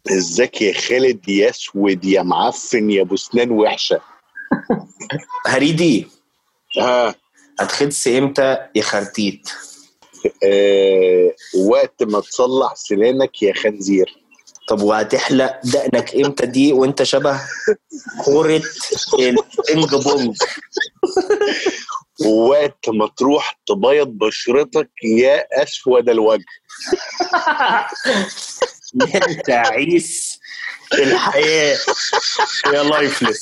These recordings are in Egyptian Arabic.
ازيك يا خالد يا اسود يا معفن يا ابو سنان وحشه هريدي ها هتخدس امتى يا خرتيت آه وقت ما تصلح سنانك يا خنزير طب وهتحلق دقنك امتى دي وانت شبه كورة البينج بونج وقت ما تروح تبيض بشرتك يا اسود الوجه يا تعيس الحياة يا لايفلس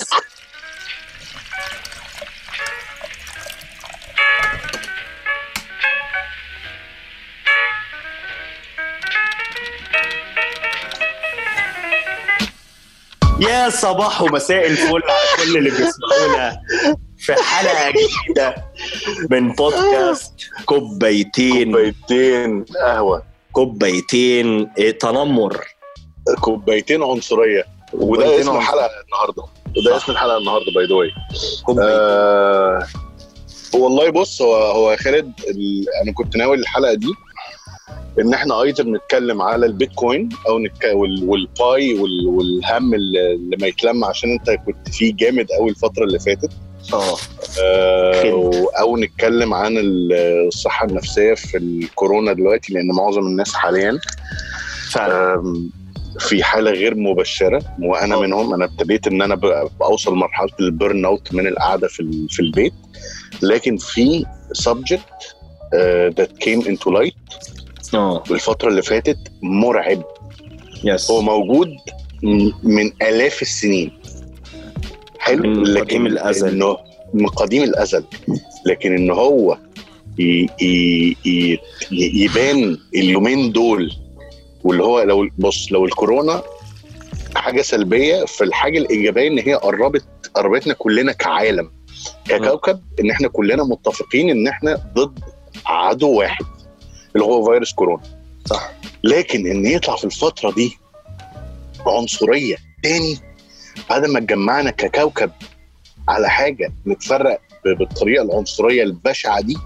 يا صباح ومساء الفل على كل اللي بيسمعونا في حلقة جديدة من بودكاست كوبايتين كوبايتين قهوه كوبايتين إيه، تنمر كوبايتين عنصريه وده كوبايتين اسم عنصر. الحلقه النهارده وده صح. اسم الحلقه النهارده باي ذا واي كوبايتين آه والله بص هو هو يا خالد ال... انا كنت ناوي الحلقه دي ان احنا ايضا نتكلم على البيتكوين او نتك... وال... والباي وال... والهم اللي اللي ما يتلم عشان انت كنت فيه جامد قوي الفتره اللي فاتت اه آه خير. و- او نتكلم عن ال- الصحه النفسيه في الكورونا دلوقتي لان معظم الناس حاليا فعلا آم، في حاله غير مبشره وانا آه. منهم انا ابتديت ان انا ب- باوصل مرحله البيرن اوت من القعده في ال- في البيت لكن في subject آه، that came into light اه الفتره اللي فاتت مرعب يس هو موجود م- من الاف السنين حلو من قديم الأزل. انه من قديم الازل لكن ان هو ي- ي- ي- ي- يبان اليومين دول واللي هو لو بص لو الكورونا حاجه سلبيه فالحاجه الايجابيه ان هي قربت قربتنا كلنا كعالم ككوكب ان احنا كلنا متفقين ان احنا ضد عدو واحد اللي هو فيروس كورونا صح لكن ان يطلع في الفتره دي عنصريه تاني بعد ما اتجمعنا ككوكب على حاجه نتفرق ب- بالطريقه العنصريه البشعه دي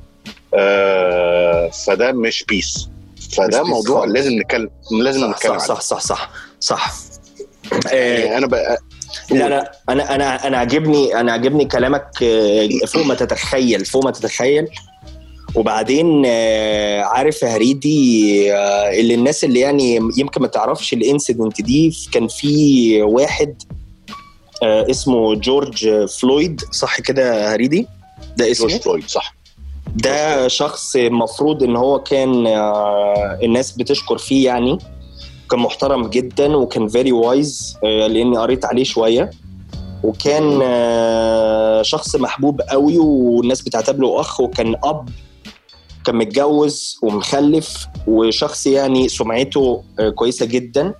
آه فده مش بيس فده مش peace موضوع خالص. لازم نتكلم لازم صح نتكلم صح عليه صح صح صح صح آه، يعني انا بقى لا لا انا انا انا عاجبني انا عاجبني كلامك آه، فوق ما تتخيل فوق ما تتخيل وبعدين آه، عارف يا هريدي آه، اللي الناس اللي يعني يمكن ما تعرفش الانسيدنت دي كان في واحد آه، اسمه جورج فلويد صح كده يا هريدي ده اسمه جورج فلويد صح ده شخص مفروض ان هو كان آه، الناس بتشكر فيه يعني كان محترم جدا وكان فيري وايز لاني قريت عليه شويه وكان آه، شخص محبوب قوي والناس بتعتبره اخ وكان اب كان متجوز ومخلف وشخص يعني سمعته آه، كويسه جدا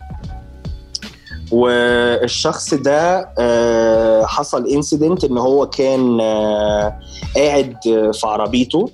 والشخص ده آه، حصل انسيدنت ان هو كان آه، قاعد في عربيته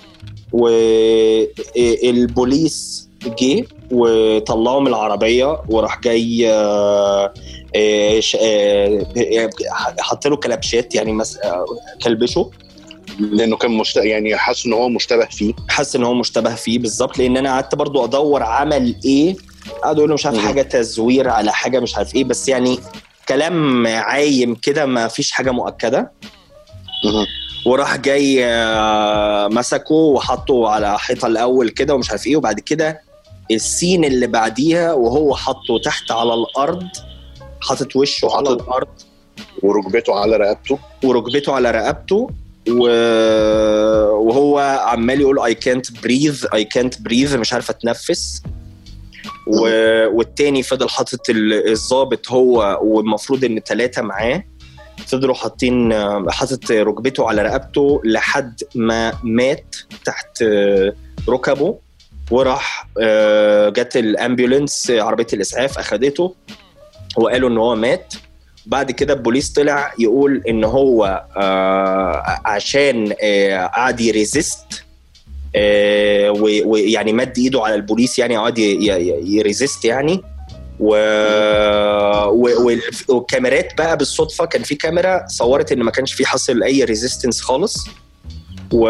والبوليس جه وطلعه من العربيه وراح جاي آه، آه، ش- آه، آه، حط له كلبشات يعني مس... آه، كلبشه لانه كان مشت... يعني حاسس ان هو مشتبه فيه حاسس ان هو مشتبه فيه بالظبط لان انا قعدت برضو ادور عمل ايه قعدوا يقولوا مش عارف مم. حاجه تزوير على حاجه مش عارف ايه بس يعني كلام عايم كده ما فيش حاجه مؤكده وراح جاي آه، مسكه وحطه على حيطه الاول كده ومش عارف ايه وبعد كده السين اللي بعديها وهو حطه تحت على الارض حاطط وشه على وحاطط- الارض وركبته على رقبته وركبته على رقبته و... وهو عمال يقول اي كانت بريذ اي كانت بريذ مش عارف اتنفس و... والتاني فضل حاطط ال- الضابط هو والمفروض ان ثلاثه معاه فضلوا حاطين حاطط ركبته على رقبته لحد ما مات تحت ركبه وراح آه، جت الامبيولنس عربيه الاسعاف اخدته وقالوا ان هو مات بعد كده البوليس طلع يقول ان هو آه، عشان آه، قعد يريزيست آه، و- ويعني مد ايده على البوليس يعني قعد ي- ي- يريزيست يعني و... و... وال- والكاميرات بقى بالصدفه كان في كاميرا صورت ان ما كانش في حصل اي ريزيستنس خالص و...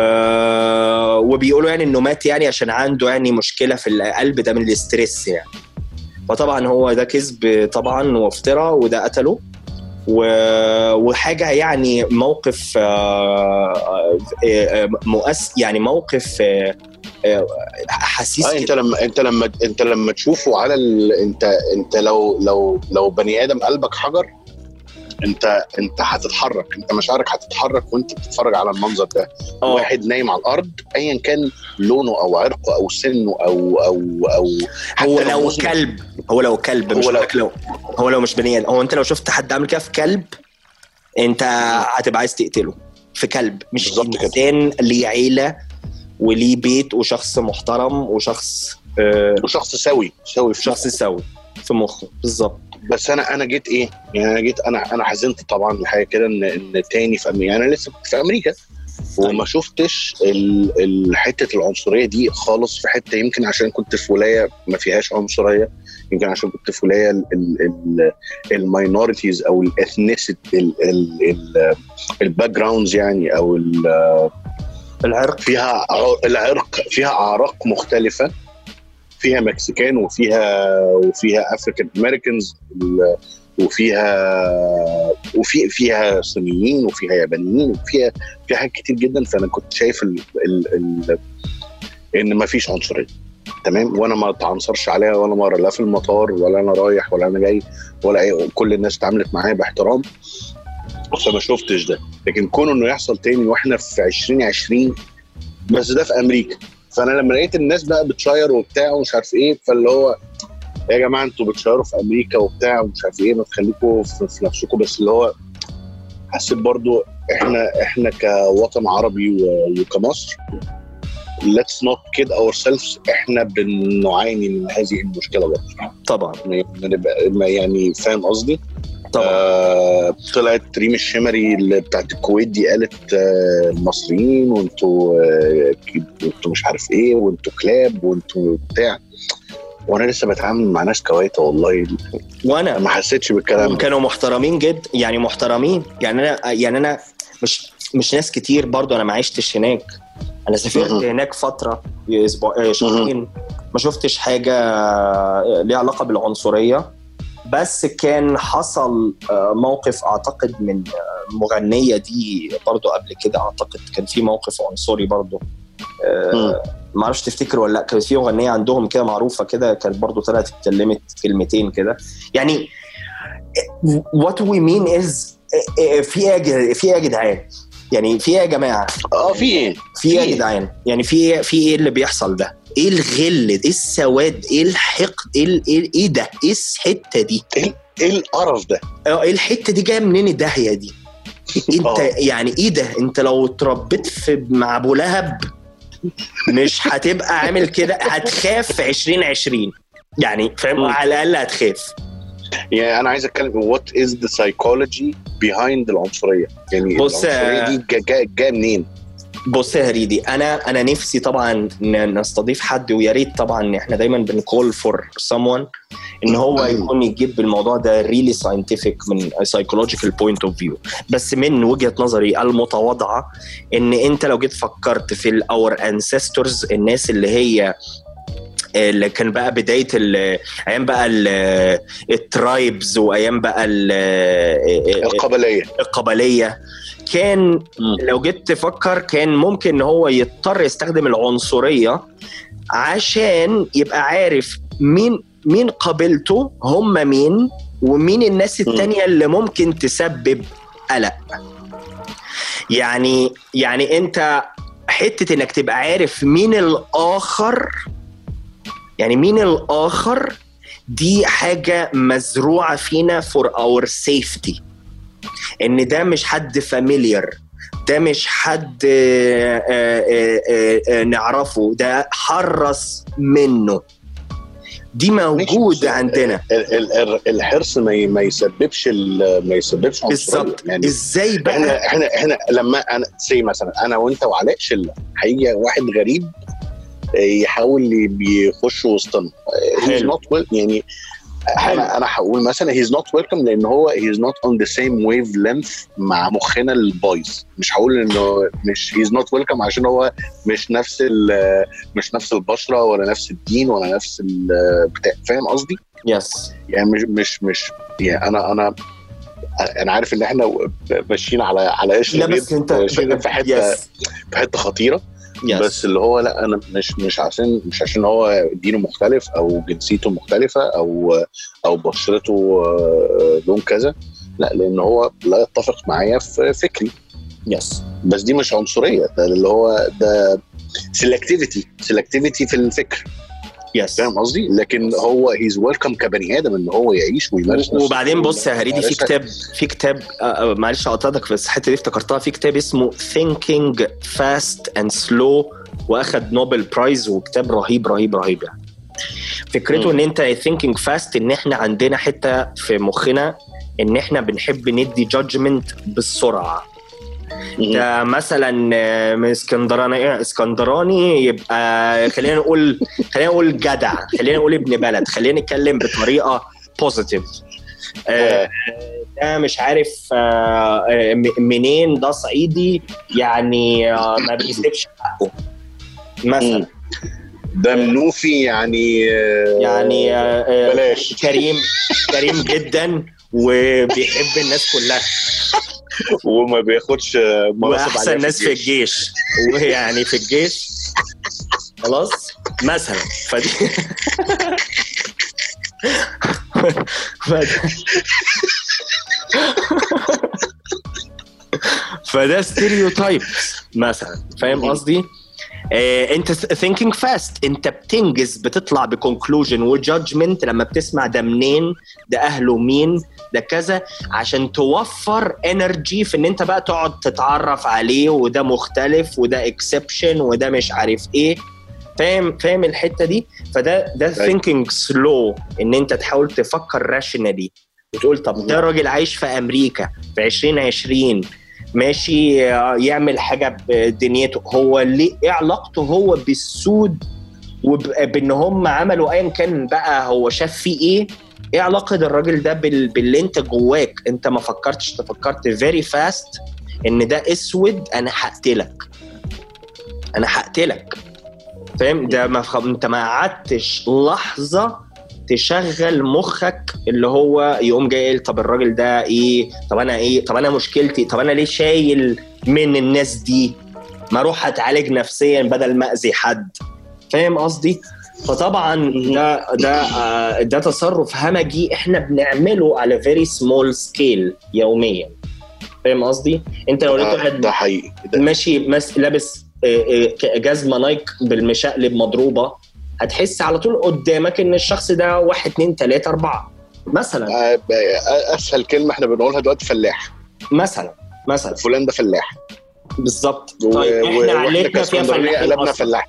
وبيقولوا يعني انه مات يعني عشان عنده يعني مشكله في القلب ده من الاستريس يعني فطبعا هو ده كذب طبعا وافتراء وده قتله و... وحاجه يعني موقف آه، آه، مؤس يعني موقف آه، آه، حسيس اه انت كده. لما انت لما انت لما تشوفه على ال... انت انت لو لو لو بني ادم قلبك حجر انت انت هتتحرك انت مشاعرك هتتحرك وانت بتتفرج على المنظر ده اه واحد نايم على الارض ايا كان لونه او عرقه او سنه او او او حتى هو لو مذنب. كلب هو لو كلب هو مش لو- لو, لو هو لو مش بني ادم هو انت لو شفت حد عامل كده في كلب انت هتبقى عايز تقتله في كلب مش بالظبط كده. انسان ليه عيله وليه بيت وشخص محترم وشخص آه وشخص سوي سوي في شخص سوي في مخه بالظبط بس انا انا جيت ايه؟ يعني انا جيت انا انا حزنت طبعا لحاجه كده ان ان تاني في امريكا انا لسه كنت في امريكا وما شفتش ال- ال- حته العنصريه دي خالص في حته يمكن عشان كنت في ولايه ما فيهاش عنصريه يمكن عشان كنت في ولايه الماينورتيز او الاثنيسيتي الباك جراوندز يعني او ال- العرق فيها ع- العرق فيها اعراق مختلفه فيها مكسيكان وفيها وفيها افريكان امريكانز وفيها وفي فيها صينيين وفيها يابانيين وفيها فيها حاجات كتير جدا فانا كنت شايف ال ال ال ان ما فيش عنصريه تمام وانا ما اتعنصرش عليها ولا مره لا في المطار ولا انا رايح ولا انا جاي ولا اي كل الناس اتعاملت معايا باحترام فما شفتش ده لكن كونه انه يحصل تاني واحنا في 2020 بس ده في امريكا فانا لما لقيت الناس بقى بتشير وبتاع ومش عارف ايه فاللي هو يا جماعه انتوا بتشيروا في امريكا وبتاع ومش عارف ايه ما تخليكوا في, في نفسكم بس اللي هو حسيت برضو احنا احنا كوطن عربي و- وكمصر let's not kid ourselves احنا بنعاني من هذه المشكله برضه طبعا ما- ما- ما يعني فاهم قصدي؟ طبعا آه طلعت ريم الشمري اللي بتاعت الكويت دي قالت آه المصريين وانتوا آه انتوا مش عارف ايه وانتوا كلاب وانتوا بتاع وانا لسه بتعامل مع ناس كويته والله وانا ما حسيتش بالكلام ده كانوا محترمين جدا يعني محترمين يعني انا يعني انا مش مش ناس كتير برضو انا ما عشتش هناك انا سافرت مهم. هناك فتره اسبوع آه، شهرين ما شفتش حاجه آه، ليها علاقه بالعنصريه بس كان حصل آه، موقف اعتقد من آه، مغنيه دي برضو قبل كده اعتقد كان في موقف عنصري برضو آه، ما اعرفش تفتكر ولا لا كانت في مغنيه عندهم كده معروفه كده كانت برضو طلعت اتكلمت كلمتين كده يعني what we mean is في ايه يا جد- في ايه يا جدعان يعني في ايه يا جماعه اه في ايه؟ في ايه يا في. جدعان يعني في ايه في ايه اللي بيحصل ده ايه الغل ايه السواد ايه الحقد ايه ال- ايه ايه ده ايه الحته دي ايه القرف ده؟ اه ايه الحته دي جايه منين الداهيه دي انت آه. يعني ايه ده انت لو اتربيت في مع ابو لهب مش هتبقى عامل كده هتخاف في 2020 يعني فاهم مم. على الاقل هتخاف يعني انا عايز اتكلم وات از ذا سايكولوجي بيهايند العنصريه يعني بص، العنصريه آه، دي جا- جا- جايه منين؟ بص يا هريدي انا انا نفسي طبعا ن- نستضيف حد ويا ريت طبعا احنا دايما بنكول فور someone ان هو يكون يجيب الموضوع ده ريلي ساينتفك من سايكولوجيكال بوينت اوف فيو بس من وجهه نظري المتواضعه ان انت لو جيت فكرت في اور انسيستورز الناس اللي هي اللي كان بقى بدايه ال- ايام بقى ال- الترايبز وايام بقى ال- القبليه القبليه كان لو جيت تفكر كان ممكن ان هو يضطر يستخدم العنصريه عشان يبقى عارف مين مين قبيلته هم مين ومين الناس التانية اللي ممكن تسبب قلق يعني يعني انت حته انك تبقى عارف مين الاخر يعني مين الاخر دي حاجه مزروعه فينا فور اور سيفتي ان ده مش حد فاميليار ده مش حد آه، آه، آه، آه، نعرفه ده حرص منه دي موجودة عندنا ال- ال- ال- الحرص ما ي- ما يسببش ال- ما يسببش عنصريه بالظبط يعني ازاي بقى احنا احنا احنا لما انا سي مثلا انا وانت وعلاء شله هيجي واحد غريب آه، يحاول ي- يخش وسطنا آه، he's حلو. not well- يعني انا انا هقول مثلا هيز نوت ويلكم لان هو هيز نوت اون ذا سيم ويف لينث مع مخنا البايظ مش هقول انه مش هيز نوت ويلكم عشان هو مش نفس ال- مش نفس البشره ولا نفس الدين ولا نفس ال- بتاع فاهم قصدي؟ يس يعني مش مش مش يعني انا انا انا عارف ان احنا ماشيين على على قشر لا بيض بس انت ماشيين في حته يس في حته خطيره يس بس اللي هو لا انا مش مش عشان مش عشان هو دينه مختلف او جنسيته مختلفه او او بشرته آه، لون كذا لا لان هو لا يتفق معايا في فكري يس بس دي مش عنصريه ده اللي هو ده سيلكتيفيتي سيلكتيفيتي في الفكر يس فاهم قصدي لكن هو هيز ويلكم كبني ادم ان هو يعيش ويمارس نفسه وبعدين بص يا هريدي في ويمارسها. كتاب في كتاب آه، آه، معلش قطعتك بس الحته دي افتكرتها في كتاب اسمه Thinking Fast and Slow واخد نوبل برايز وكتاب رهيب رهيب رهيب يعني فكرته ان انت ثينكينج فاست ان احنا عندنا حته في مخنا ان احنا بنحب ندي جادجمنت بالسرعه ده مثلا آه، من اسكندراني اسكندراني يبقى خلينا نقول خلينا نقول جدع خلينا نقول ابن بلد خلينا نتكلم بطريقه بوزيتيف آه. ده مش عارف آه، آه، م- منين ده صعيدي يعني آه، ما بيسيبش حقه مثلا ده منوفي يعني آه، يعني آه، آه، بلاش كريم كريم جدا وبيحب الناس كلها وما بياخدش آه، مناصب عالية واحسن ناس في الجيش ويعني في الجيش خلاص مثلا فدي فده فده ستيريوتايب مثلا فاهم مهم. قصدي؟ آه، انت ثينكينج فاست انت بتنجز بتطلع بكونكلوجن وجادجمنت لما بتسمع ده منين ده اهله مين ده كذا عشان توفر انرجي في ان انت بقى تقعد تتعرف عليه وده مختلف وده اكسبشن وده مش عارف ايه فاهم فاهم الحته دي فده ده أيوة. ثينكينج سلو ان انت تحاول تفكر راشنالي وتقول طب ده راجل عايش في امريكا في 2020 ماشي آه، يعمل حاجه بدنيته هو ليه ايه علاقته هو بالسود وبان هم عملوا ايا كان بقى هو شاف فيه ايه ايه علاقه الراجل ده بال... باللي انت جواك انت ما فكرتش انت فكرت فيري فاست ان ده اسود انا هقتلك انا هقتلك فاهم ده ما ف... انت ما قعدتش لحظه تشغل مخك اللي هو يقوم جاي قايل طب الراجل ده ايه طب انا ايه طب انا مشكلتي طب انا ليه شايل من الناس دي ما اروح اتعالج نفسيا بدل ما اذي حد فاهم قصدي فطبعا ده ده آه، ده تصرف همجي احنا بنعمله على فيري سمول سكيل يوميا فاهم قصدي انت لو لقيت آه، واحد ده حقيقي ده ماشي مس لابس آه، آه، جزمه نايك بالمشقلب مضروبه هتحس على طول قدامك ان الشخص ده واحد اتنين تلاته اربعه مثلا آه، آه، اسهل كلمه احنا بنقولها دلوقتي فلاح مثلا مثلا فلان ده فلاح بالظبط و- طيب و- احنا واحنا علتنا فيها كاسكندرانية فلاحين قلبنا أصلاً. فلاح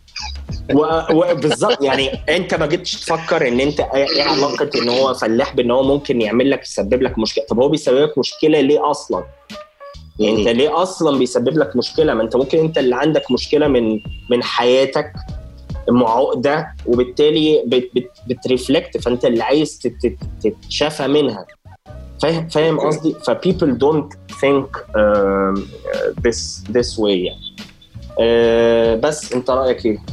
و- وبالظبط يعني انت ما جيتش تفكر ان انت ايه إيه علاقه ان هو فلاح بان هو ممكن يعمل لك يسبب لك مشكله طب هو بيسبب لك مشكله ليه اصلا يعني انت ليه اصلا بيسبب لك مشكله ما انت ممكن انت اللي عندك مشكله من من حياتك معقده وبالتالي بت بت بترفلكت فانت اللي عايز تت- تت- تتشافى منها فاهم فاهم أوكي. قصدي ف people don't think um, this this way يعني آه، بس انت رايك ايه؟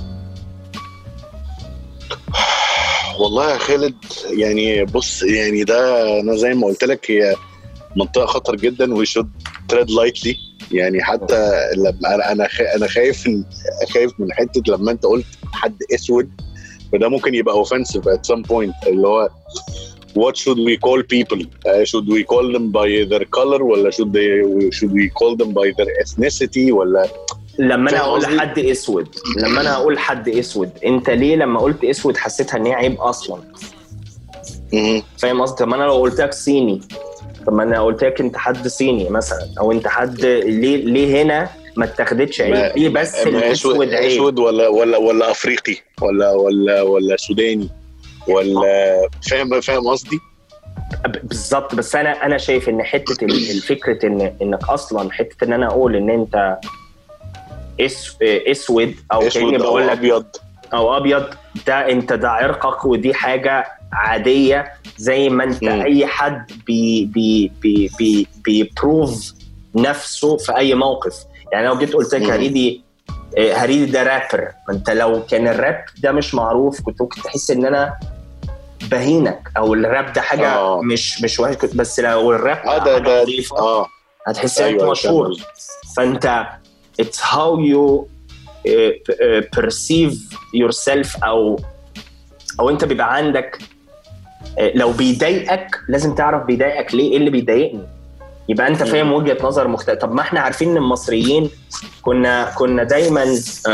والله يا خالد يعني بص يعني ده انا زي ما قلت لك هي منطقه خطر جدا وي شود تريد لايتلي يعني حتى لما انا انا خا- انا خايف من خايف من حته لما انت قلت حد اسود فده ممكن يبقى اوفنسيف at some point اللي هو what should we call people uh, should we call them by their color ولا should they should we call them by their ethnicity ولا لما انا فاهم اقول قصدي؟ حد اسود لما انا اقول حد اسود انت ليه لما قلت اسود حسيتها ان هي عيب اصلا مهم. فاهم قصدي طب ما انا لو قلت لك صيني طب ما انا قلت لك انت حد صيني مثلا او انت حد ليه ليه هنا ما اتاخدتش ما- عيب ليه بس ما اسود الاسود عيب اسود ولا ولا ولا افريقي ولا ولا ولا سوداني ولا فاهم فاهم قصدي؟ ب- بالظبط بس انا انا شايف ان حته ال- الفكره ان انك اصلا حته ان انا اقول ان انت اس اسود او كاني اسود او بقول لك ابيض او ابيض ده انت ده عرقك ودي حاجه عاديه زي ما انت مم. اي حد بي بي بي بي بيبروف نفسه في اي موقف يعني لو جيت قلت لك مم. هريدي آه، هريدي ده رابر ما انت لو كان الراب ده مش معروف كنت ممكن تحس ان انا بهينك او الراب ده حاجه آه. مش مش وحش كنت- بس لو الراب اه ده حاجة ده نظيفة، اه هتحس ان انت أيوة، مشهور فاهم. فانت it's how you uh, uh, perceive yourself او او انت بيبقى عندك آه، لو بيضايقك لازم تعرف بيضايقك ليه ايه اللي بيضايقني يبقى انت فاهم وجهه نظر مختلفه طب ما احنا عارفين ان المصريين كنا كنا دايما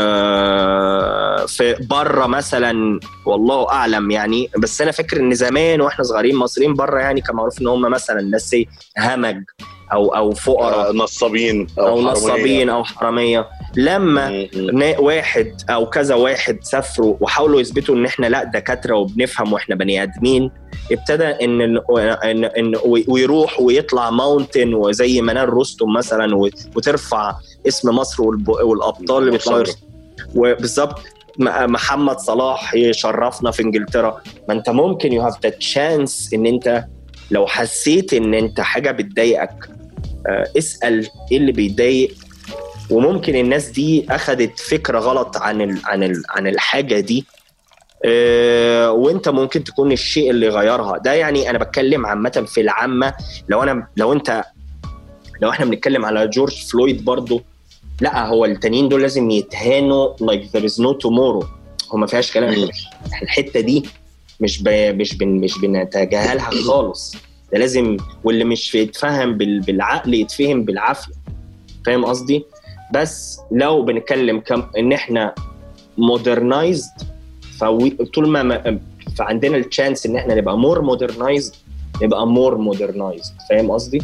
آه، في بره مثلا والله اعلم يعني بس انا فاكر ان زمان واحنا صغيرين مصريين بره يعني كان معروف ان هم مثلا ناس إيه، همج او او فقراء آه، نصابين او حرامية. نصابين او حراميه لما م- م. نا- واحد او كذا واحد سافروا وحاولوا يثبتوا ان احنا لا دكاتره وبنفهم واحنا بني ادمين ابتدى ان ان ان ويروح ويطلع ماونتن وزي منال رستم مثلا و- وترفع اسم مصر والب- والابطال اللي بيطلعوا يرسموا. وبالظبط م- محمد صلاح يشرفنا في انجلترا ما انت ممكن يو هاف ذا تشانس ان انت لو حسيت ان انت حاجه بتضايقك آه، اسال ايه اللي بيضايق وممكن الناس دي اخذت فكره غلط عن ال عن ال عن الحاجه دي آه، وانت ممكن تكون الشيء اللي غيرها ده يعني انا بتكلم عامه في العامه لو انا لو انت لو احنا بنتكلم على جورج فلويد برضو لا هو التانيين دول لازم يتهانوا like there is no tomorrow هو ما فيهاش كلام مم. احنا الحته دي مش ب... مش بن... مش بنتجاهلها خالص ده لازم واللي مش يتفهم بال... بالعقل يتفهم بالعافيه فاهم قصدي بس لو بنتكلم كم ان احنا مودرنايزد فطول ما, ما فعندنا التشانس ان احنا نبقى مور مودرنايزد نبقى مور مودرنايزد فاهم قصدي؟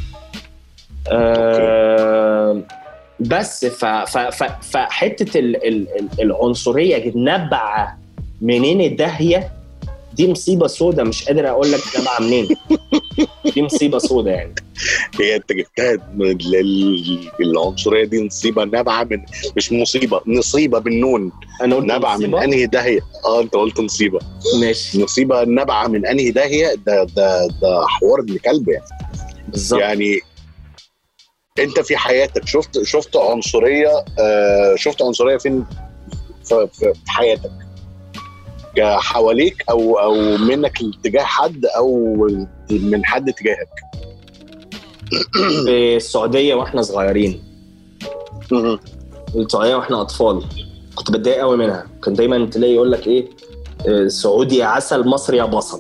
آه بس ف ف ف فحته ال ال ال العنصريه نبع منين الداهيه دي مصيبه سودة مش قادر اقول لك نبع منين دي مصيبه سودة يعني هي انت جبتها من ال- العنصريه دي نصيبه نابعه من مش مصيبه نصيبه بالنون انا قلت نابعه من مصيبة؟ انهي داهيه اه انت قلت نصيبه ماشي نصيبه نابعه من انهي داهيه ده ده ده حوار ابن كلب يعني بالظبط يعني انت في حياتك شفت شفت عنصريه آه شفت عنصريه فين في, في في حياتك كا- حواليك او او منك تجاه حد او من حد تجاهك في السعوديه واحنا صغيرين السعوديه واحنا اطفال كنت بتضايق قوي منها كان دايما تلاقي يقول لك ايه آه، سعودي يا عسل مصري يا بصل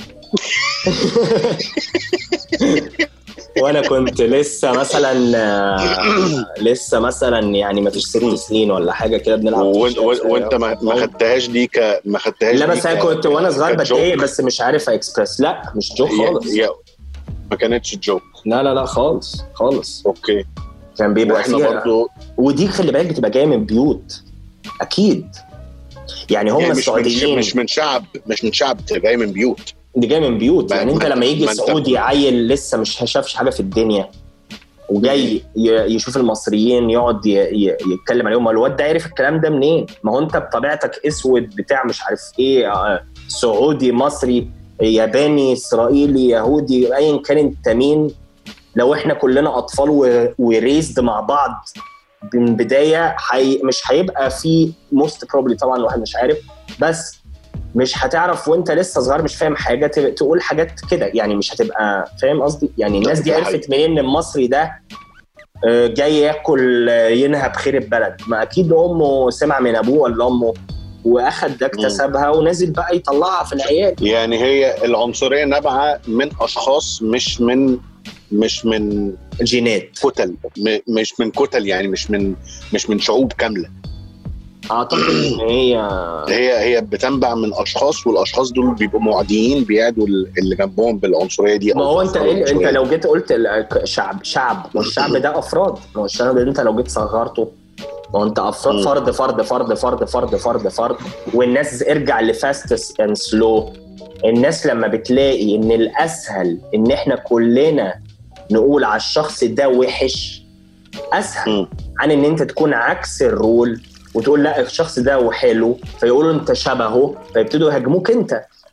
وانا كنت لسه مثلا آه، لسه مثلا يعني ما فيش ست سنين ولا حاجه كده بنلعب وانت وانت ما ما خدتهاش دي ك ما خدتهاش لا دي بس انا ك- كنت وانا صغير كجوك. بتضايق بس مش عارف اكسبرس لا مش جو خالص هي- هي- ما كانتش جوك لا لا لا خالص خالص اوكي كان بيبقى واحنا فيها برضو ودي خلي بالك بتبقى جايه من بيوت اكيد يعني هم يعني مش من السعوديين مش من شعب مش من شعب جاي من بيوت دي جاي من بيوت ما- يعني انت ما- لما يجي ما انت- سعودي عيل لسه مش شافش حاجه في الدنيا وجاي ي- يشوف المصريين يقعد ي- ي- يتكلم عليهم ما الواد ده عرف الكلام ده منين؟ ما هو انت بطبيعتك اسود بتاع مش عارف ايه آه، سعودي مصري ياباني اسرائيلي يهودي ايا كان انت مين لو احنا كلنا اطفال و- وريزد مع بعض من بدايه حي... مش هيبقى في موست بروبلي طبعا الواحد مش عارف بس مش هتعرف وانت لسه صغير مش فاهم حاجه ت- تقول حاجات كده يعني مش هتبقى فاهم قصدي يعني الناس دي ده عرفت منين ان المصري ده آه، جاي ياكل آه، ينهب خير البلد ما اكيد امه سمع من ابوه ولا امه واخد ده اكتسبها ونازل بقى يطلعها في العيال يعني هي العنصريه نابعه من اشخاص مش من مش من الجينات كتل م- مش من كتل يعني مش من مش من شعوب كامله اعتقد ان هي هي هي بتنبع من اشخاص والاشخاص دول بيبقوا معديين بيعدوا اللي جنبهم بالعنصريه دي ما أو هو انت بالعنصرية انت دي. لو جيت قلت ال- شعب شعب ما الشعب ده افراد ما هو الشعب ده انت لو جيت صغرته ما هو انت افراد مم. فرد فرد فرد فرد فرد فرد فرد والناس ارجع لفاست اند سلو الناس لما بتلاقي ان الاسهل ان احنا كلنا نقول على الشخص ده وحش اسهل مم. عن ان انت تكون عكس الرول وتقول لا الشخص ده حلو فيقولوا انت شبهه فيبتدوا يهاجموك انت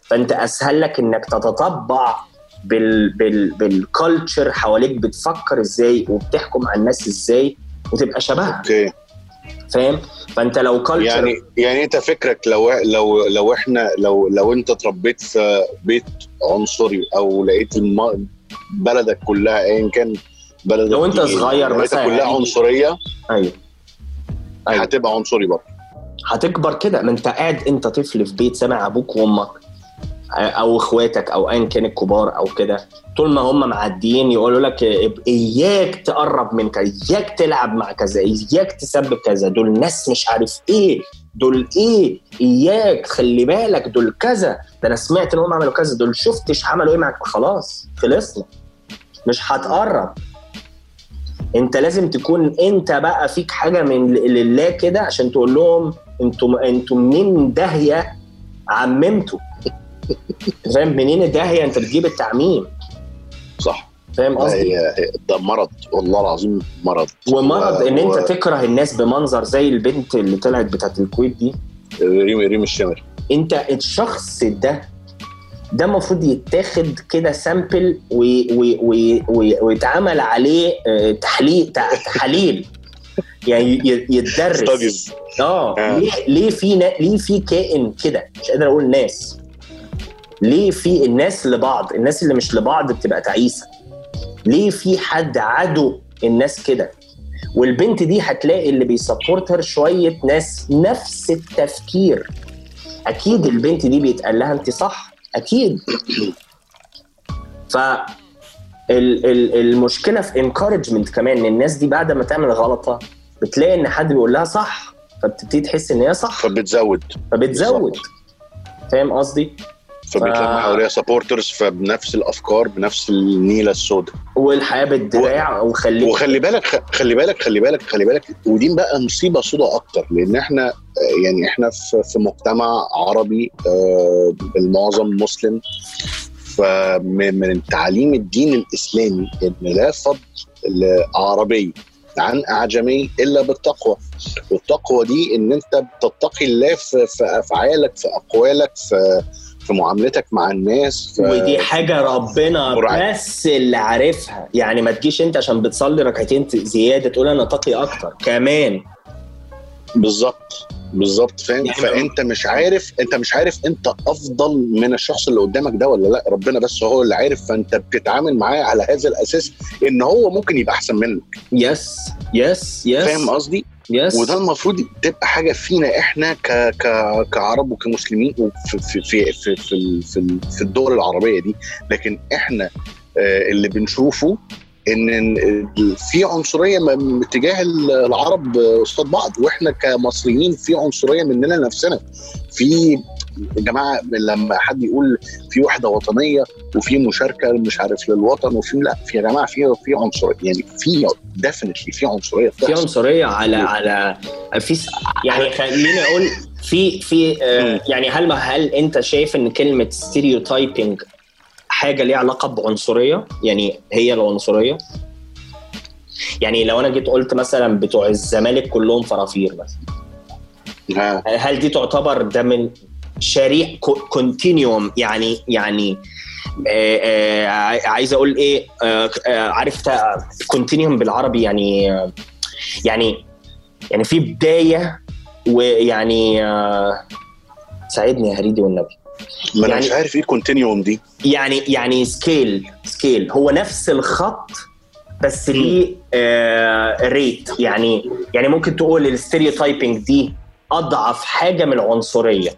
فانت اسهل لك انك تتطبع بال بال بالكالتشر حواليك بتفكر ازاي وبتحكم على الناس ازاي وتبقى شبهها اوكي فاهم فانت لو كالتشر يعني يعني انت فكرك لو لو لو احنا لو لو انت اتربيت في بيت عنصري او لقيت الم... بلدك كلها ايا كان بلدك لو انت دي صغير لقيتها مثلا كلها يعني- عنصريه ايوه أيوة. هتبقى عنصري برضه هتكبر كده ما انت قاعد انت طفل في بيت سامع ابوك وامك او اخواتك او ايا كان الكبار او كده طول ما هم معديين يقولوا لك اياك تقرب من كذا اياك تلعب مع كذا اياك تسبب كذا دول ناس مش عارف ايه دول ايه اياك خلي بالك دول كذا ده انا سمعت ان هم عملوا كذا دول شفتش عملوا ايه معاك خلاص خلصنا مش هتقرب انت لازم تكون انت بقى فيك حاجه من لله كده عشان تقول لهم انتوا انتوا منين داهيه عممتوا فاهم منين الداهيه انت بتجيب التعميم صح فاهم ده, قصدي هي- ده مرض والله العظيم مرض ومرض ان و- انت تكره الناس بمنظر زي البنت اللي طلعت بتاعت الكويت دي ريم ريم الشمري انت الشخص ده ده المفروض يتاخد كده سامبل ويتعمل عليه آه، تحليل تع- تحاليل يعني ي- يتدرس ستاديز اه آه. ليه ليه في نا... ليه في كائن كده مش قادر اقول ناس ليه في الناس لبعض الناس اللي مش لبعض بتبقى تعيسه ليه في حد عدو الناس كده والبنت دي هتلاقي اللي بيسبورتر شويه ناس نفس التفكير اكيد البنت دي بيتقال لها انت صح اكيد ف ال- ال- المشكله في انكارجمنت كمان ان الناس دي بعد ما تعمل غلطه بتلاقي ان حد بيقول لها صح فبتبتدي تحس ان هي صح فبتزود فبتزود فاهم قصدي؟ فبيتلم ف- حواليها سبورترز فبنفس الافكار بنفس النيله السوداء والحياه بالدراع وخليك وخلي بالك خلي بالك خلي بالك خلي بالك ودي بقى مصيبه سوداء اكتر لان احنا آه، يعني احنا في في مجتمع عربي آه، المعظم مسلم فمن من تعاليم الدين الاسلامي ان لا فضل لعربي عن اعجمي الا بالتقوى والتقوى دي ان انت بتتقي الله في في افعالك في اقوالك في في معاملتك مع الناس في ودي حاجه ربنا مراعي. بس اللي عارفها يعني ما تجيش انت عشان بتصلي ركعتين زياده تقول انا تقي اكتر كمان بالظبط بالظبط فاهم يعني فانت مش عارف انت مش عارف انت افضل من الشخص اللي قدامك ده ولا لا ربنا بس هو اللي عارف فانت بتتعامل معاه على هذا الاساس ان هو ممكن يبقى احسن منك يس يس يس فاهم قصدي يس وده المفروض تبقى حاجه فينا احنا ك ك كعرب وكمسلمين وفي في في في في, في, في الدول العربيه دي لكن احنا آه، اللي بنشوفه ان إن في عنصريه م- تجاه العرب قصاد بعض واحنا كمصريين في عنصريه مننا نفسنا في يا جماعه لما حد يقول في وحده وطنيه وفي مشاركه مش عارف للوطن وفي لا في يا جماعه في في عنصريه يعني في ديفنتلي في عنصريه في بتحصل. عنصريه على على في س- يعني خليني اقول في في آه يعني هل هل انت شايف ان كلمه ستيريوتايبنج حاجه ليها علاقه بعنصريه يعني هي العنصريه يعني لو انا جيت قلت مثلا بتوع الزمالك كلهم فرافير مثلا ها هل دي تعتبر ده من شريح كونتينيوم يعني يعني آه، آه، عايز اقول ايه آه، آه، عارف كونتينيوم بالعربي يعني آه، يعني يعني في بدايه ويعني آه، ساعدني يا هريدي والنبي ما انا يعني- مش عارف ايه الكونتينيوم دي يعني يعني سكيل سكيل هو نفس الخط بس ليه آه ريت يعني يعني ممكن تقول الستيريوتايبنج دي اضعف حاجه من العنصريه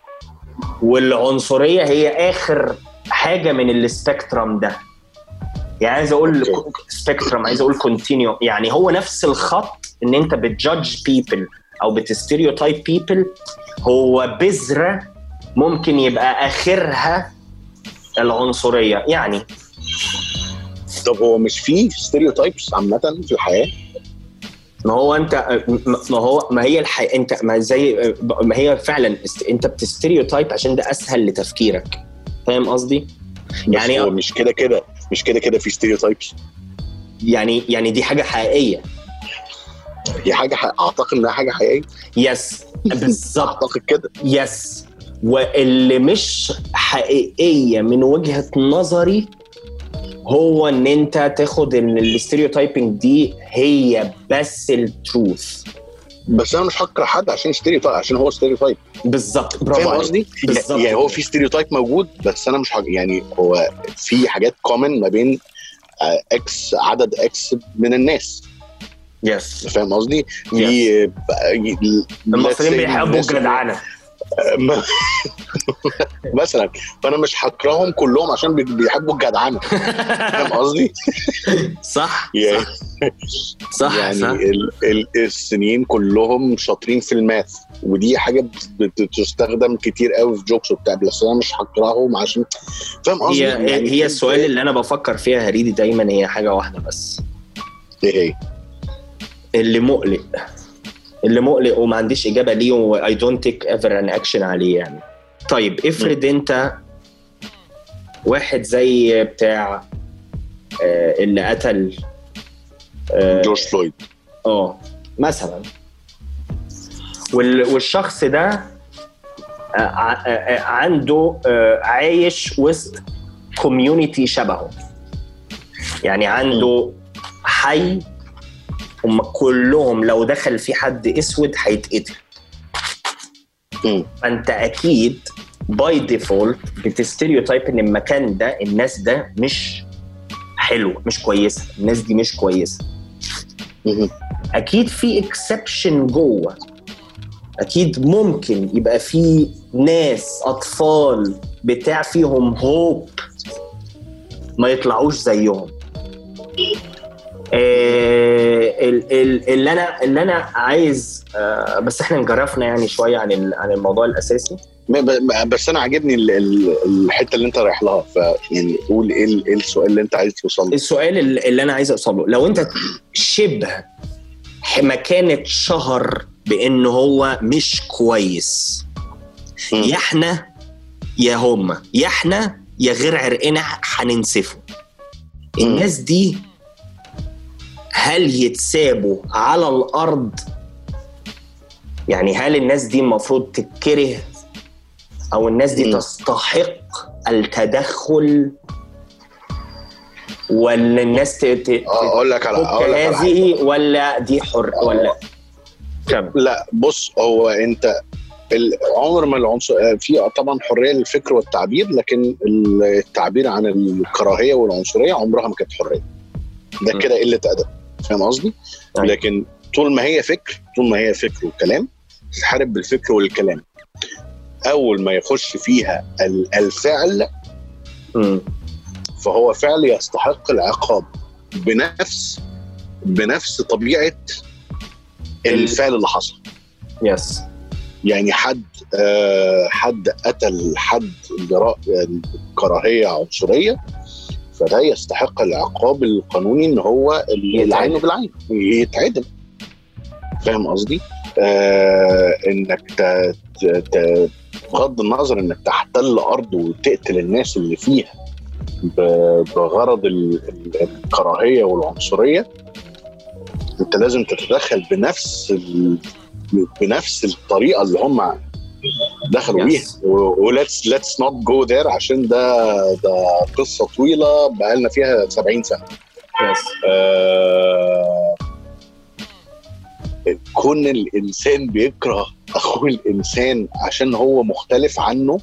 والعنصريه هي اخر حاجه من السبيكترم ده يعني عايز اقول أوكي. سبيكترم عايز اقول كونتينيو يعني هو نفس الخط ان انت بتجادج بيبل او بتستيريوتايب بيبل هو بذره ممكن يبقى اخرها العنصريه يعني طب هو مش فيه ستيريوتايبس عامه في الحياه ما هو انت ما هو ما هي الحي... انت ما زي ما هي فعلا است... انت بتستيريوتايب عشان ده اسهل لتفكيرك فاهم قصدي؟ يعني يعني- هو مش كده كده مش كده كده في ستيريوتايبس يعني يعني دي حاجه حقيقيه هي حاجه ح... اعتقد انها حاجه حقيقيه يس بالظبط اعتقد كده يس واللي مش حقيقيه من وجهه نظري هو ان انت تاخد ان الستيريوتايبنج دي هي بس التروث بس انا مش هكره حد عشان ستيريو تايب عشان هو ستيريو تايب بالظبط برافو فاهم عليك. قصدي؟ بالظبط يعني هو في ستيريو تايب موجود بس انا مش هج... يعني هو في حاجات كومن ما بين آه، اكس عدد اكس من الناس يس فاهم قصدي؟ في المصريين بيحبوا الناس- الجدعنه م- مثلا فانا مش هكرههم كلهم عشان بي- بيحبوا الجدعنه فاهم قصدي؟ صح يعني صح يعني صح ال- ال- الصينيين كلهم شاطرين في الماث ودي حاجه بت- بتستخدم كتير قوي في جوكس وبتاع بس انا مش هكرههم عشان فاهم قصدي؟ هي يعني هي السؤال اللي انا بفكر فيها هريدي دايما هي حاجه واحده بس ايه هي؟ اللي مقلق اللي مقلق وما عنديش اجابه ليه واي دونت تيك ايفر ان اكشن عليه يعني طيب افرض انت واحد زي بتاع آه، اللي قتل اه جورج فلويد آه، مثلا وال- والشخص ده آه، ع- آه، عنده آه، عايش وسط كوميونتي شبهه يعني عنده حي هم كلهم لو دخل في حد اسود هيتقتل مم. فانت اكيد باي ديفولت بتستيريوتايب ان المكان ده الناس ده مش حلوه مش كويسه الناس دي مش كويسه مهم. اكيد في اكسبشن جوه اكيد ممكن يبقى في ناس اطفال بتاع فيهم هوب ما يطلعوش زيهم آه، ال- ال- اللي انا اللي انا عايز آه، بس احنا انجرفنا يعني شويه عن ال- عن الموضوع الاساسي ب- ب- بس انا عاجبني ال- ال- الحته اللي انت رايح لها فيعني قول ايه ال- إيه السؤال اللي انت عايز توصل له السؤال اللي اللي انا عايز اوصله لو انت شبه مكان اتشهر بان هو مش كويس مم. يا احنا يا هما يا احنا يا غير عرقنا هننسفه الناس دي هل يتسابوا على الارض يعني هل الناس دي المفروض تتكره او الناس دي مم. تستحق التدخل ولا الناس ت- ت- آه، اقول لك على تفك اقول لك على حاجة. هذه ولا دي حر ولا كمل لا بص هو انت ال- عمر ما العنصر آه، في طبعا حريه للفكر والتعبير لكن التعبير عن الكراهيه والعنصريه عمرها ما كانت حريه ده م. كده قله ادب فاهم قصدي؟ أيوة. لكن طول ما هي فكر طول ما هي فكر وكلام تحارب بالفكر والكلام اول ما يخش فيها ال- الفعل مم. فهو فعل يستحق العقاب بنفس بنفس طبيعه الفعل اللي حصل يس يعني حد آه حد قتل حد جراء كراهيه عنصريه فده يستحق العقاب القانوني ان هو العين بالعين يتعدم فاهم قصدي؟ آه انك ت- ت- ت- بغض النظر انك تحتل ارض وتقتل الناس اللي فيها ب- بغرض ال- ال- الكراهيه والعنصريه انت لازم تتدخل بنفس ال... بنفس الطريقه اللي هم دخلوا Yes. بيها وليتس ليتس نوت جو ذير عشان ده ده قصه طويله بقالنا فيها 70 سنه يس آه... كون الانسان بيكره اخوه الانسان عشان هو مختلف عنه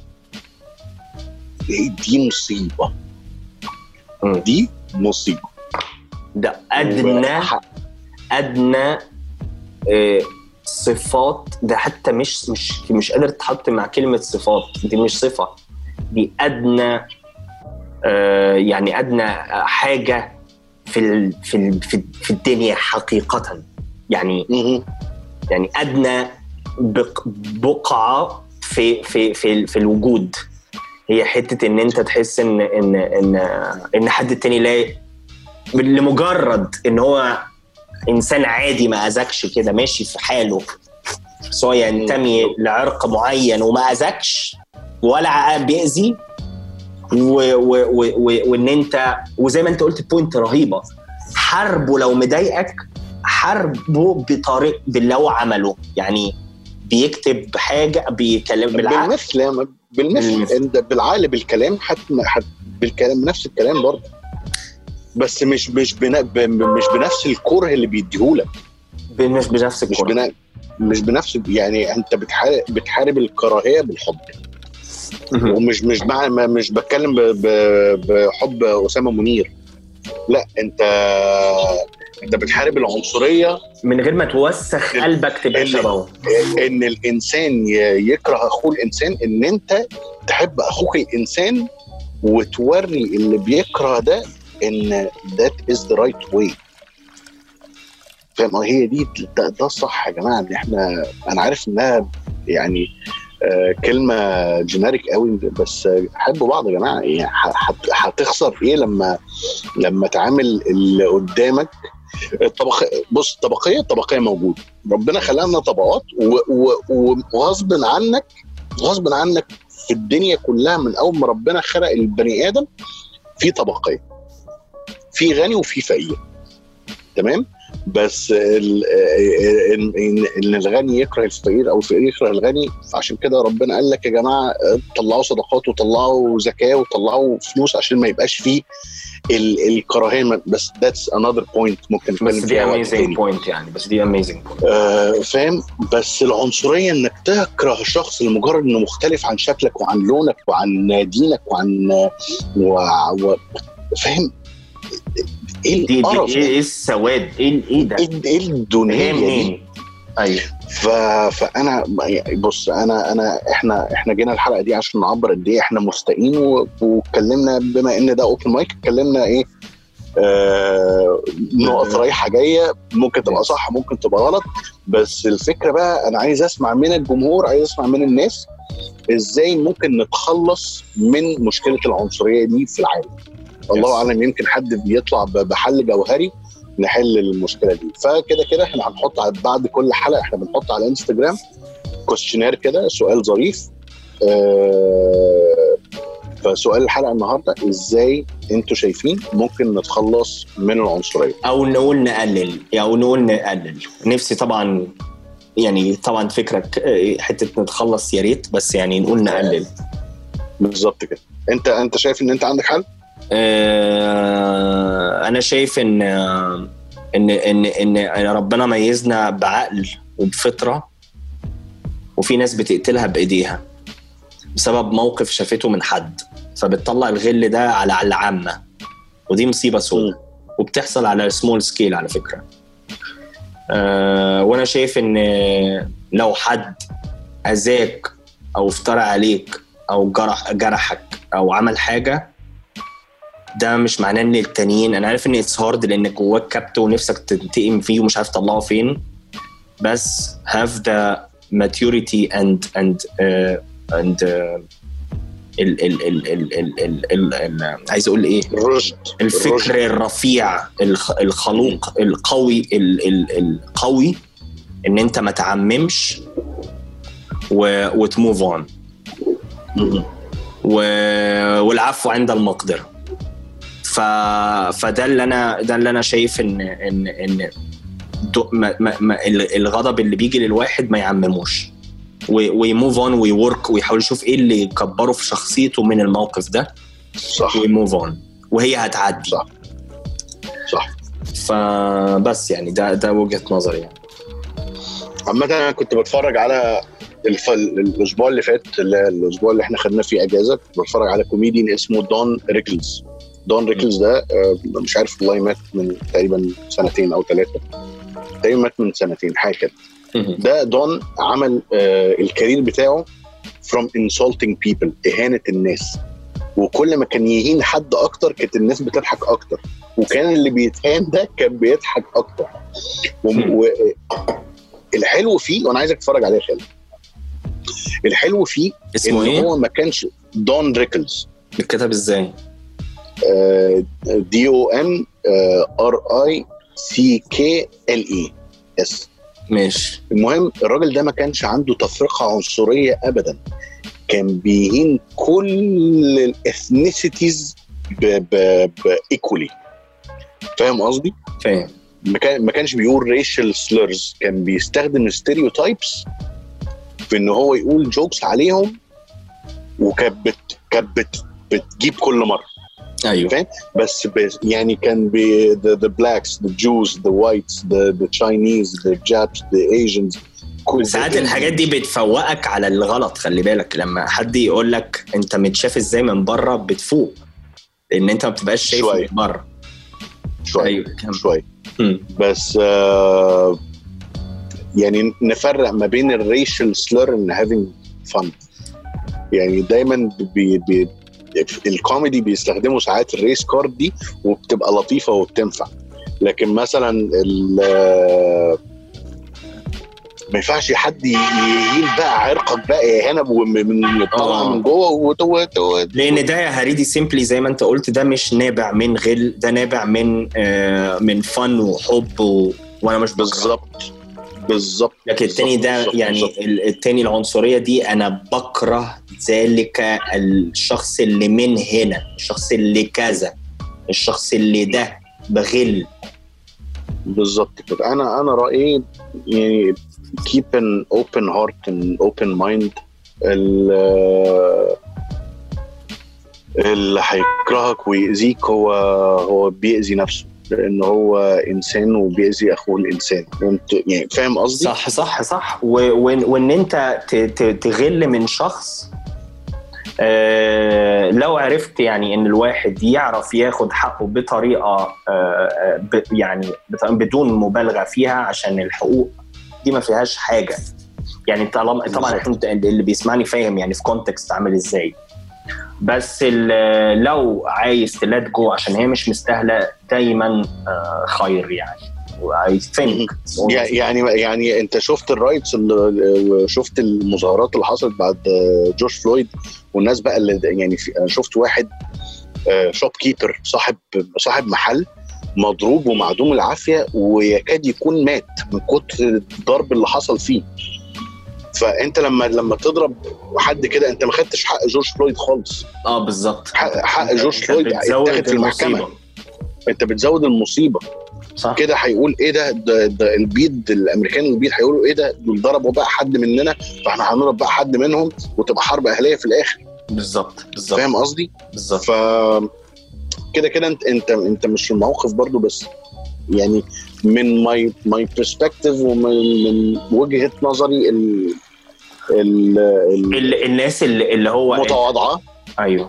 دي مصيبه مم. دي مصيبه ده ادنى وح- ادنى آه، صفات ده حتى مش مش مش قادر تحط مع كلمه صفات دي مش صفه دي ادنى آه، يعني ادنى حاجه في ال في ال في في الدنيا حقيقه يعني مهم. يعني ادنى بق- بقعه في في في في الوجود هي حته ان انت تحس ان ان ان ان حد تاني لا لمجرد ان هو انسان عادي ما اذاكش كده ماشي في حاله بس هو ينتمي لعرق معين وما اذاكش ولا بيأذي و- و- و- و- وان انت وزي ما انت قلت بوينت رهيبه حاربه لو مضايقك حاربه بطريق باللي هو عمله يعني بيكتب حاجه بيكلم بالعقل بالمثل يا- بالمثل بالمثل. انت بالعقل بالكلام حت... حت... بالكلام نفس الكلام برضه بس مش مش بنا... ب... مش بنفس الكره اللي بيديهولك مش بنفس مش الكره بنا... مش بنفس يعني انت بتحارب بتحارب الكراهيه بالحب مهم. ومش مش مع... ما- مش بتكلم ب... ب... بحب اسامه منير لا انت انت بتحارب العنصريه من غير ما توسخ ال- قلبك تبقى اللي- شبهه ان الانسان ي- يكره اخوه الانسان ان انت تحب اخوك الانسان وتوري اللي بيكره ده ان that is the right way فاهم هي دي ده, ده الصح يا جماعه ان احنا انا عارف انها يعني آه كلمه جينيريك قوي بس آه، حبوا بعض يا جماعه يعني ح- هت- هتخسر ايه لما لما تعامل اللي قدامك الطبق بص الطبقيه الطبقيه موجوده ربنا خلقنا طبقات و- و- وغصب عنك غصب عنك في الدنيا كلها من اول ما ربنا خلق البني ادم في طبقيه في غني وفي فقير تمام بس ال- ان ان إن الغني يكره الفقير او الفقير يكره الغني عشان كده ربنا قال لك يا جماعه طلعوا صدقات وطلعوا زكاه وطلعوا فلوس عشان ما يبقاش فيه ال- الكراهيه بس ذاتس انذر بوينت ممكن بس نتكلم دي فيها وقت اميزنج تاني. بوينت يعني بس دي اميزنج بوينت آه، فاهم بس العنصريه انك تكره الشخص لمجرد انه مختلف عن شكلك وعن لونك وعن دينك وعن و... و... فاهم ايه دي دي القرف ايه ده؟ إيه السواد ايه ايه ده ايه إيه جاي الدنيا دي منين ايوه ف... فانا يعني بص انا انا احنا احنا جينا الحلقه دي عشان نعبر قد ايه احنا مستائين و... واتكلمنا بما ان ده اوبن مايك اتكلمنا ايه آه نقط رايحه جايه ممكن تبقى صح ممكن تبقى غلط بس الفكره بقى انا عايز اسمع من الجمهور عايز اسمع من الناس ازاي ممكن نتخلص من مشكله العنصريه دي في العالم الله اعلم يمكن حد بيطلع ب- بحل جوهري نحل المشكله دي فكده كده احنا هنحط على- بعد كل حلقه احنا بنحط على انستجرام كويشنير كده سؤال ظريف آه، فسؤال الحلقه النهارده ازاي انتوا شايفين ممكن نتخلص من العنصريه او نقول نقلل او نقول نقلل نفسي طبعا يعني طبعا فكرك آه، حته نتخلص يا ريت بس يعني نقول نقلل بالظبط كده انت انت شايف ان انت عندك حل آه، انا شايف ان آه، ان ان ان ربنا ميزنا بعقل وبفطره وفي ناس بتقتلها بايديها بسبب موقف شافته من حد فبتطلع الغل ده على على العامه ودي مصيبه سوداء وبتحصل على سمول سكيل على فكره أه وانا شايف ان لو حد اذاك او افترى عليك او جرح جرحك او عمل حاجه ده مش معناه ان التانيين انا عارف ان اتس هارد لان جواك كبت ونفسك تنتقم فيه ومش عارف تطلعه فين بس have the maturity and and uh, and uh, ال ال ال ال ال ال ال ال عايز اقول ايه الرشد الفكر الرفيع الخ- الخلوق القوي ال ال القوي ان انت ما تعممش وتموف اون مم. والعفو عند المقدره ف فده اللي انا ده اللي انا شايف ان ان ان دو- ما ما ما ال- الغضب اللي بيجي للواحد ما يعمموش ويموف اون ويورك ويحاول يشوف ايه اللي يكبره في شخصيته من الموقف ده صح ويموف اون وهي هتعدي صح. صح فبس يعني ده ده وجهه نظري يعني عامة انا كنت بتفرج على الف... الاسبوع اللي فات اللي هي الاسبوع اللي احنا خدناه فيه اجازه كنت بتفرج على كوميديان اسمه دون ريكلز دون ريكلز ده آه، مش عارف والله مات من تقريبا سنتين او ثلاثه تقريبا مات من سنتين حاجه كده ده دون عمل آه الكارير بتاعه from insulting people اهانه الناس وكل ما كان يهين حد اكتر كانت الناس بتضحك اكتر وكان اللي بيتهان ده كان بيضحك اكتر و... و... الحلو فيه وانا عايزك تتفرج عليه يا خالد الحلو فيه اسمه ان ايه؟ هو ما كانش دون ريكلز بيتكتب ازاي؟ دي او ان ار اي سي كي ال اي اس ماشي المهم الراجل ده ما كانش عنده تفرقه عنصريه ابدا كان بيهين كل الاثنيسيتيز بايكولي فاهم قصدي؟ فاهم ما كان- ما كانش بيقول ريشال سلرز كان بيستخدم ستيريوتايبس في ان هو يقول جوكس عليهم وكانت بت- كانت بت- بتجيب كل مره ايوه بس بس يعني كان ب the, the blacks the Jews the whites the, the Chinese the Japs the Asians كل ساعات الحاجات دي بتفوقك على الغلط خلي بالك لما حد يقول لك انت متشاف ازاي من بره بتفوق لان انت ما بتبقاش شايف شوية. من بره شوي ايوه كمل. شوي مم. بس آه يعني نفرق ما بين الريشال سلور and having fun يعني دايما بي بي الكوميدي بيستخدموا ساعات الريس كارد دي وبتبقى لطيفه وبتنفع لكن مثلا ال- ما ينفعش حد يهين بقى عرقك بقى يا هنا من طالعه آه. من جوه وت- وت- وت- لان ده يا هريدي سيمبلي زي ما انت قلت ده مش نابع من غل ده نابع من آه من فن وحب و... وانا مش بكره بالظبط بالظبط لكن التاني ده بالظبط، يعني بالظبط. ال- التاني العنصريه دي انا بكره ذلك الشخص اللي من هنا الشخص اللي كذا الشخص اللي ده بغل بالظبط كده انا انا رايي يعني keep an open heart and open mind ال- اللي هيكرهك ويأذيك هو هو بيأذي نفسه لان هو انسان وبيأذي اخوه الانسان انت يعني فاهم قصدي؟ صح صح صح و- وان وإن انت ت- ت- تغل من شخص آه، لو عرفت يعني ان الواحد يعرف ياخد حقه بطريقه آه، آه، ب- يعني بط- بدون مبالغه فيها عشان الحقوق دي ما فيهاش حاجه يعني طالما طبعا بالظبط. انت اللي بيسمعني فاهم يعني في كونتكست عامل ازاي بس ال- لو عايز تلات جو عشان هي مش مستاهله دايما آه، خير يعني I think يع- يعني يعني انت شفت الرايتس اللي شفت المظاهرات اللي حصلت بعد جورج فلويد والناس بقى اللي يعني في انا شفت واحد شوب كيبر صاحب صاحب محل مضروب ومعدوم العافيه ويكاد يكون مات من كتر الضرب اللي حصل فيه فانت لما لما تضرب حد كده انت ما خدتش حق جورج فلويد خالص اه بالظبط حق, حق أنت- جورج أنت فلويد بتزود اتاخد في المحكمه المصيبة. انت بتزود المصيبه صح كده هيقول ايه ده, ده, ده البيض الامريكان البيض هيقولوا ايه ده دول ضربوا بقى حد مننا فاحنا هنضرب بقى حد منهم وتبقى حرب اهليه في الاخر بالظبط بالظبط فاهم قصدي؟ بالظبط ف كده كده انت انت انت مش في الموقف برضو بس يعني من ماي ماي برسبكتيف ومن من وجهه نظري ال ال ال- ال- الناس اللي, اللي هو المتواضعه ايوه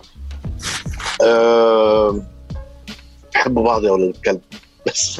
أه بيحبوا بعض يا ولاد الكلب بس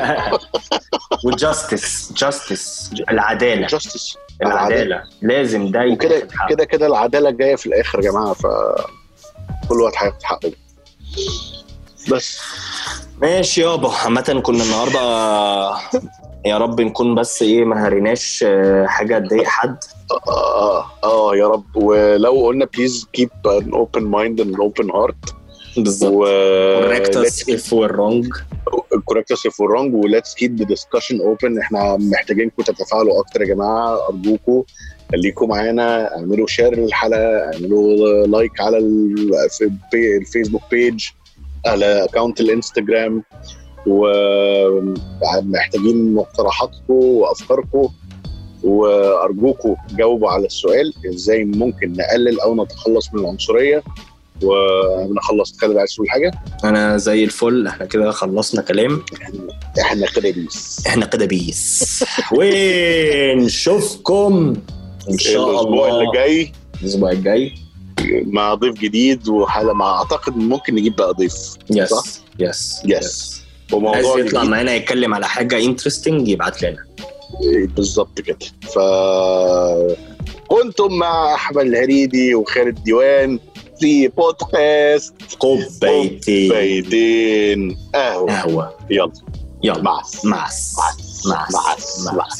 وجاستس جاستس العداله جاستس العداله لازم ده وكده يتاخد حقه. كده كده العداله جايه في الاخر يا جماعه ف كل واحد هياخد حقه بس ماشي يابا عامة كنا النهارده يا رب نكون بس ايه ما هريناش آه، حاجه تضايق حد اه اه يا رب ولو قلنا بليز كيب ان اوبن مايند اند اوبن هارت بالظبط و correct us if we're wrong correct us if we're wrong و let's keep the discussion open احنا محتاجينكم تتفاعلوا اكتر يا جماعه ارجوكم خليكم معانا اعملوا شير للحلقه اعملوا لايك على ال- في البي- الفيسبوك بيج على اكونت الانستجرام ومحتاجين مقترحاتكم وافكاركم وارجوكم جاوبوا على السؤال ازاي ممكن نقلل او نتخلص من العنصريه ونخلص خالد عايز تقول حاجه انا زي الفل احنا كده خلصنا كلام احنا كده بيس احنا كده بيس ونشوفكم ان شاء الاسبوع اللي الله جاي الاسبوع الجاي مع ضيف جديد وحاله مع اعتقد ممكن نجيب بقى ضيف صح؟ يس يس Yes. عايز وموضوع يطلع جديد معانا يتكلم على حاجه انترستنج يبعت لنا بالظبط كده ف كنتم مع احمد الهريدي وخالد ديوان في بودكاست كوبايتين بيتين قهوه قهوه يلا يلا مع مع مع مع مع مع